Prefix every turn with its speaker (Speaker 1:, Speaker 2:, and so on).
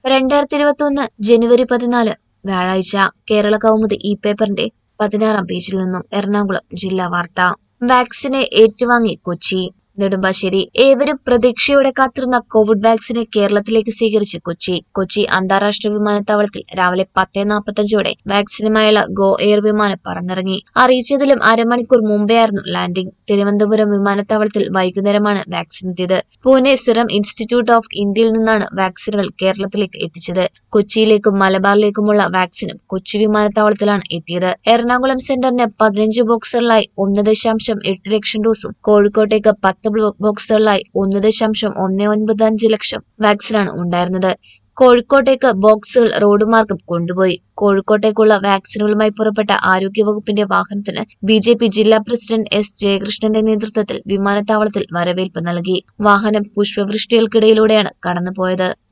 Speaker 1: രണ്ടായിരത്തി ഇരുപത്തി ഒന്ന് ജനുവരി പതിനാല് വ്യാഴാഴ്ച കേരള കൗമുദി ഇ പേപ്പറിന്റെ പതിനാറാം പേജിൽ നിന്നും എറണാകുളം ജില്ലാ വാർത്ത വാക്സിനെ ഏറ്റുവാങ്ങി കൊച്ചി നെടുമ്പാശ്ശേരി ഏവരും പ്രതീക്ഷയോടെ കാത്തിരുന്ന കോവിഡ് വാക്സിനെ കേരളത്തിലേക്ക് സ്വീകരിച്ച് കൊച്ചി കൊച്ചി അന്താരാഷ്ട്ര വിമാനത്താവളത്തിൽ രാവിലെ പത്ത് നാൽപ്പത്തഞ്ചോടെ വാക്സിനുമായുള്ള ഗോ എയർ വിമാനം പറന്നിറങ്ങി അറിയിച്ചതിലും അരമണിക്കൂർ മുമ്പെയായിരുന്നു ലാൻഡിംഗ് തിരുവനന്തപുരം വിമാനത്താവളത്തിൽ വൈകുന്നേരമാണ് വാക്സിൻ എത്തിയത് പൂനെ സിറം ഇൻസ്റ്റിറ്റ്യൂട്ട് ഓഫ് ഇന്ത്യയിൽ നിന്നാണ് വാക്സിനുകൾ കേരളത്തിലേക്ക് എത്തിച്ചത് കൊച്ചിയിലേക്കും മലബാറിലേക്കുമുള്ള വാക്സിനും കൊച്ചി വിമാനത്താവളത്തിലാണ് എത്തിയത് എറണാകുളം സെന്ററിന് പതിനഞ്ച് ബോക്സുകളിലായി ഒന്ന് ദശാംശം എട്ട് ലക്ഷം ഡോസും കോഴിക്കോട്ടേക്ക് പത്ത് ബ്ലോ- ബോക്സുകളിലായി ഒന്ന് ദശാംശം ഒന്ന് ഒൻപത് അഞ്ച് ലക്ഷം വാക്സിനാണ് ഉണ്ടായിരുന്നത് കോഴിക്കോട്ടേക്ക് ബോക്സുകൾ റോഡ് മാർഗം കൊണ്ടുപോയി കോഴിക്കോട്ടേക്കുള്ള വാക്സിനുകളുമായി പുറപ്പെട്ട ആരോഗ്യവകുപ്പിന്റെ വാഹനത്തിന് ബി ജെ പി ജില്ലാ പ്രസിഡന്റ് എസ് ജയകൃഷ്ണന്റെ നേതൃത്വത്തിൽ വിമാനത്താവളത്തിൽ വരവേൽപ്പ് നൽകി വാഹനം പുഷ്പവൃഷ്ടികൾക്കിടയിലൂടെയാണ് കടന്നുപോയത്